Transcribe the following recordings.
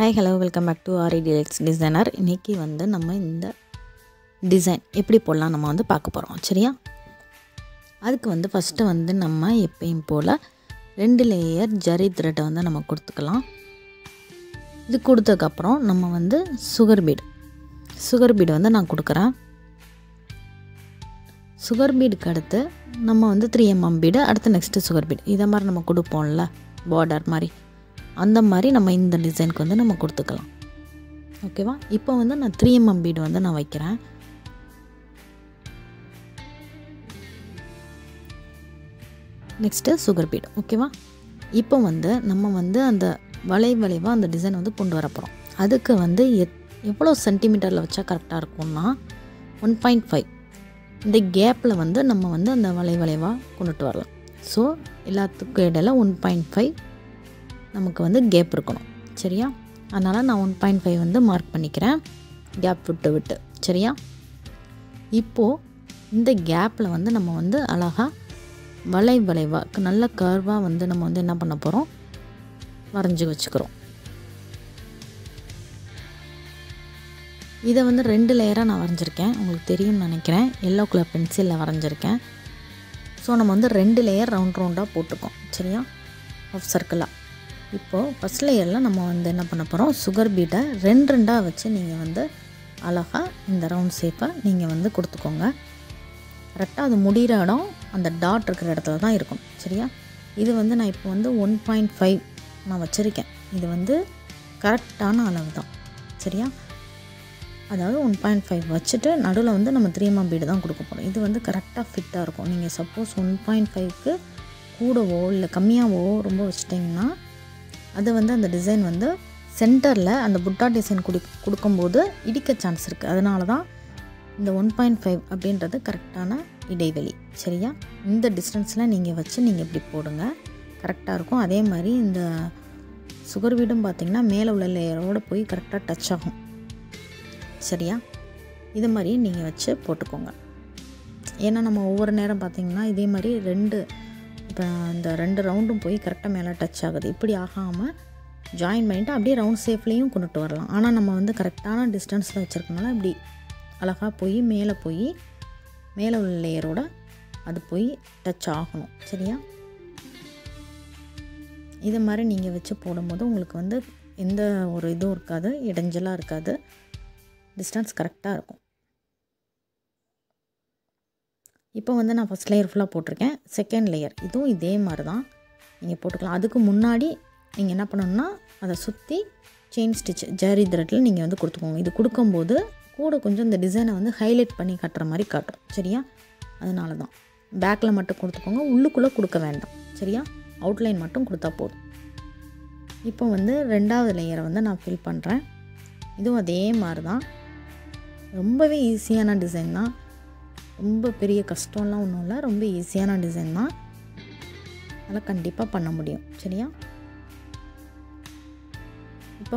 hi hello welcome back to Aari DX designer இன்றைக்கி வந்து நம்ம இந்த டிசைன் எப்படி போடலாம் நம்ம வந்து பார்க்க போகிறோம் சரியா அதுக்கு வந்து ஃபஸ்ட்டு வந்து நம்ம எப்பயும் போல் ரெண்டு லேயர் ஜரி த்ரெட்டை வந்து நம்ம கொடுத்துக்கலாம் இது கொடுத்ததுக்கப்புறம் நம்ம வந்து சுகர் பீடு சுகர் பீடு வந்து நான் கொடுக்குறேன் சுகர் பீடுக்கு அடுத்து நம்ம வந்து த்ரீ எம்எம் பீடு அடுத்து நெக்ஸ்ட்டு சுகர் பீடு இதை மாதிரி நம்ம கொடுப்போம்ல பார்டர் மாதிரி அந்த மாதிரி நம்ம இந்த டிசைனுக்கு வந்து நம்ம கொடுத்துக்கலாம் ஓகேவா இப்போ வந்து நான் த்ரீ எம்எம் பீடு வந்து நான் வைக்கிறேன் நெக்ஸ்ட்டு சுகர் பீடு ஓகேவா இப்போ வந்து நம்ம வந்து அந்த வளை வளைவாக அந்த டிசைன் வந்து கொண்டு வர போகிறோம் அதுக்கு வந்து எத் எவ்வளோ சென்டிமீட்டரில் வச்சா கரெக்டாக இருக்கும்னா ஒன் பாயிண்ட் ஃபைவ் இந்த கேப்பில் வந்து நம்ம வந்து அந்த வளை வளைவாக கொண்டுட்டு வரலாம் ஸோ எல்லாத்துக்கும் இடையில ஒன் பாயிண்ட் ஃபைவ் நமக்கு வந்து கேப் இருக்கணும் சரியா அதனால் நான் ஒன் பாயிண்ட் ஃபைவ் வந்து மார்க் பண்ணிக்கிறேன் கேப் விட்டு விட்டு சரியா இப்போது இந்த கேப்பில் வந்து நம்ம வந்து அழகாக வளை வளைவாக நல்ல கர்வாக வந்து நம்ம வந்து என்ன பண்ண போகிறோம் வரைஞ்சி வச்சுக்கிறோம் இதை வந்து ரெண்டு லேயராக நான் வரைஞ்சிருக்கேன் உங்களுக்கு தெரியும்னு நினைக்கிறேன் எல்லோ கலர் பென்சிலில் வரைஞ்சிருக்கேன் ஸோ நம்ம வந்து ரெண்டு லேயர் ரவுண்ட் ரவுண்டாக போட்டிருக்கோம் சரியா ஆஃப் சர்க்கிளாக இப்போது ஃபஸ்ட் லேயரில் நம்ம வந்து என்ன பண்ண போகிறோம் சுகர் பீட்டை ரெண்டு ரெண்டாக வச்சு நீங்கள் வந்து அழகாக இந்த ரவுண்ட் ஷேப்பை நீங்கள் வந்து கொடுத்துக்கோங்க கரெக்டாக அது முடிகிற இடம் அந்த டாட் இருக்கிற இடத்துல தான் இருக்கணும் சரியா இது வந்து நான் இப்போ வந்து ஒன் பாயிண்ட் ஃபைவ் நான் வச்சுருக்கேன் இது வந்து கரெக்டான அளவு தான் சரியா அதாவது ஒன் பாயிண்ட் ஃபைவ் வச்சுட்டு நடுவில் வந்து நம்ம த்ரீ எம்எம் பீடு தான் கொடுக்க போகிறோம் இது வந்து கரெக்டாக ஃபிட்டாக இருக்கும் நீங்கள் சப்போஸ் ஒன் பாயிண்ட் ஃபைவ்க்கு கூடவோ இல்லை கம்மியாகவோ ரொம்ப வச்சிட்டிங்கன்னா அது வந்து அந்த டிசைன் வந்து சென்டரில் அந்த புட்டா டிசைன் குடி கொடுக்கும்போது இடிக்க சான்ஸ் இருக்குது அதனால தான் இந்த ஒன் பாயிண்ட் ஃபைவ் அப்படின்றது கரெக்டான இடைவெளி சரியா இந்த டிஸ்டன்ஸில் நீங்கள் வச்சு நீங்கள் இப்படி போடுங்க கரெக்டாக இருக்கும் அதே மாதிரி இந்த சுகர் வீடும் பார்த்திங்கன்னா மேலே உள்ள லேயரோடு போய் கரெக்டாக டச் ஆகும் சரியா இது மாதிரி நீங்கள் வச்சு போட்டுக்கோங்க ஏன்னா நம்ம ஒவ்வொரு நேரம் பார்த்திங்கன்னா இதே மாதிரி ரெண்டு இப்போ இந்த ரெண்டு ரவுண்டும் போய் கரெக்டாக மேலே டச் ஆகுது இப்படி ஆகாமல் ஜாயின் பண்ணிவிட்டு அப்படியே ரவுண்ட் ஷேப்லேயும் கொண்டுட்டு வரலாம் ஆனால் நம்ம வந்து கரெக்டான டிஸ்டன்ஸில் வச்சுருக்கனால இப்படி அழகாக போய் மேலே போய் மேலே உள்ள லேயரோட அது போய் டச் ஆகணும் சரியா இது மாதிரி நீங்கள் வச்சு போடும்போது உங்களுக்கு வந்து எந்த ஒரு இதுவும் இருக்காது இடைஞ்சலாக இருக்காது டிஸ்டன்ஸ் கரெக்டாக இருக்கும் இப்போ வந்து நான் ஃபஸ்ட் லேயர் ஃபுல்லாக போட்டிருக்கேன் செகண்ட் லேயர் இதுவும் இதே மாதிரி தான் நீங்கள் போட்டுக்கலாம் அதுக்கு முன்னாடி நீங்கள் என்ன பண்ணணும்னா அதை சுற்றி செயின் ஸ்டிச் ஜரி த்ரெட்டில் நீங்கள் வந்து கொடுத்துக்கோங்க இது கொடுக்கும்போது கூட கொஞ்சம் இந்த டிசைனை வந்து ஹைலைட் பண்ணி காட்டுற மாதிரி காட்டும் சரியா அதனால தான் பேக்கில் மட்டும் கொடுத்துக்கோங்க உள்ளுக்குள்ளே கொடுக்க வேண்டாம் சரியா அவுட்லைன் மட்டும் கொடுத்தா போதும் இப்போ வந்து ரெண்டாவது லேயரை வந்து நான் ஃபில் பண்ணுறேன் இதுவும் அதே மாதிரி தான் ரொம்பவே ஈஸியான டிசைன் தான் ரொம்ப பெரிய கஷ்டம்லாம் ஒன்றும் இல்லை ரொம்ப ஈஸியான டிசைன் தான் அதனால் கண்டிப்பாக பண்ண முடியும் சரியா இப்போ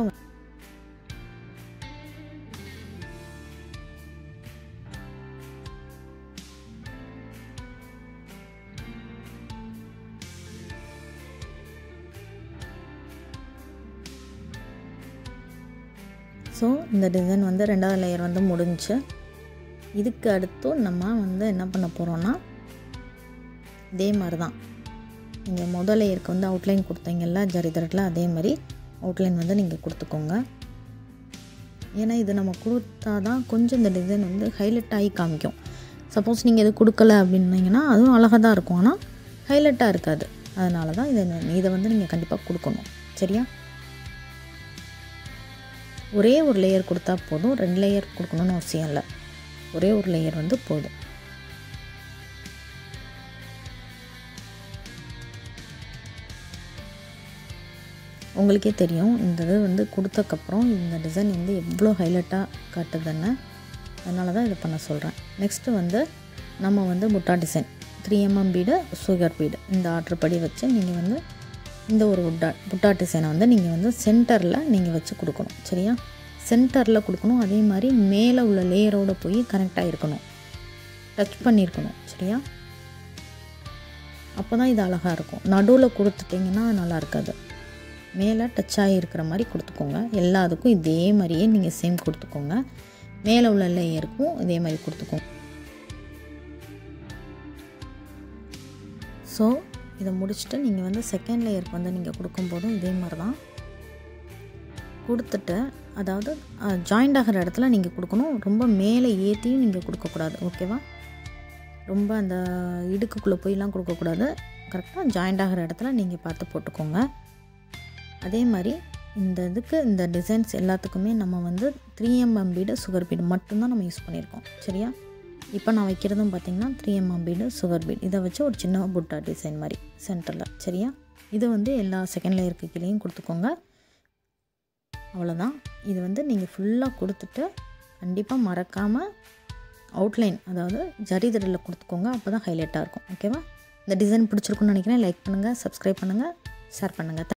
ஸோ இந்த டிசைன் வந்து ரெண்டாவது லேயர் வந்து முடிஞ்சு இதுக்கு அடுத்தும் நம்ம வந்து என்ன பண்ண போகிறோன்னா இதே மாதிரி தான் நீங்கள் முதல் லேயருக்கு வந்து அவுட்லைன் கொடுத்தீங்கல்ல ஜரி தரட்டில் அதே மாதிரி அவுட்லைன் வந்து நீங்கள் கொடுத்துக்கோங்க ஏன்னா இது நம்ம கொடுத்தா தான் கொஞ்சம் இந்த டிசைன் வந்து ஹைலைட் ஆகி காமிக்கும் சப்போஸ் நீங்கள் இது கொடுக்கல அப்படின்னீங்கன்னா அதுவும் அழகாக தான் இருக்கும் ஆனால் ஹைலைட்டாக இருக்காது அதனால தான் இதை இதை வந்து நீங்கள் கண்டிப்பாக கொடுக்கணும் சரியா ஒரே ஒரு லேயர் கொடுத்தா போதும் ரெண்டு லேயர் கொடுக்கணும்னு அவசியம் இல்லை ஒரே ஒரு லேயர் வந்து போதும் உங்களுக்கே தெரியும் இந்த இது வந்து கொடுத்தக்கப்புறம் இந்த டிசைன் வந்து எவ்வளோ ஹைலைட்டாக காட்டுதுன்னு அதனால தான் இதை பண்ண சொல்கிறேன் நெக்ஸ்ட்டு வந்து நம்ம வந்து butta design three MM bead sugar bead இந்த ஆர்டர் படி வச்சு நீங்கள் வந்து இந்த ஒரு புட்டா புட்டா டிசைனை வந்து நீங்கள் வந்து சென்டரில் நீங்கள் வச்சு கொடுக்கணும் சரியா சென்டரில் கொடுக்கணும் அதே மாதிரி மேலே உள்ள லேயரோடு போய் கனெக்டாக இருக்கணும் டச் பண்ணியிருக்கணும் சரியா அப்போ தான் இது அழகாக இருக்கும் நடுவில் கொடுத்துட்டிங்கன்னா நல்லா இருக்காது மேலே டச் ஆகி இருக்கிற மாதிரி கொடுத்துக்கோங்க எல்லாத்துக்கும் இதே மாதிரியே நீங்கள் சேம் கொடுத்துக்கோங்க மேலே உள்ள லேயருக்கும் இதே மாதிரி கொடுத்துக்கோங்க ஸோ இதை முடிச்சுட்டு நீங்கள் வந்து செகண்ட் லேயருக்கு வந்து நீங்கள் கொடுக்கும்போதும் இதே மாதிரி தான் கொடுத்துட்டு அதாவது ஜாயிண்ட் ஆகிற இடத்துல நீங்கள் கொடுக்கணும் ரொம்ப மேலே ஏற்றியும் நீங்கள் கொடுக்கக்கூடாது ஓகேவா ரொம்ப அந்த இடுக்குக்குள்ளே போயெலாம் கொடுக்கக்கூடாது கரெக்டாக ஜாயிண்ட் ஆகிற இடத்துல நீங்கள் பார்த்து போட்டுக்கோங்க அதே மாதிரி இந்த இதுக்கு இந்த டிசைன்ஸ் எல்லாத்துக்குமே நம்ம வந்து three MM bead sugar bead மட்டும்தான் நம்ம யூஸ் பண்ணியிருக்கோம் சரியா இப்போ நான் வைக்கிறதும் பார்த்திங்கன்னா three MM bead sugar bead இதை வச்சு ஒரு சின்ன புட்டா டிசைன் மாதிரி சென்டரில் சரியா இது வந்து எல்லா செகண்ட் லேயருக்கு கீழேயும் கொடுத்துக்கோங்க அவ்வளோதான் இது வந்து நீங்கள் ஃபுல்லாக கொடுத்துட்டு கண்டிப்பாக மறக்காமல் அவுட்லைன் அதாவது ஜரி தடியில் கொடுத்துக்கோங்க அப்போ தான் ஹைலைட்டாக இருக்கும் ஓகேவா இந்த டிசைன் பிடிச்சிருக்குன்னு நினைக்கிறேன் லைக் பண்ணுங்கள் சப்ஸ்கிரைப் பண்ணுங்கள் ஷேர் பண்ணுங்கள்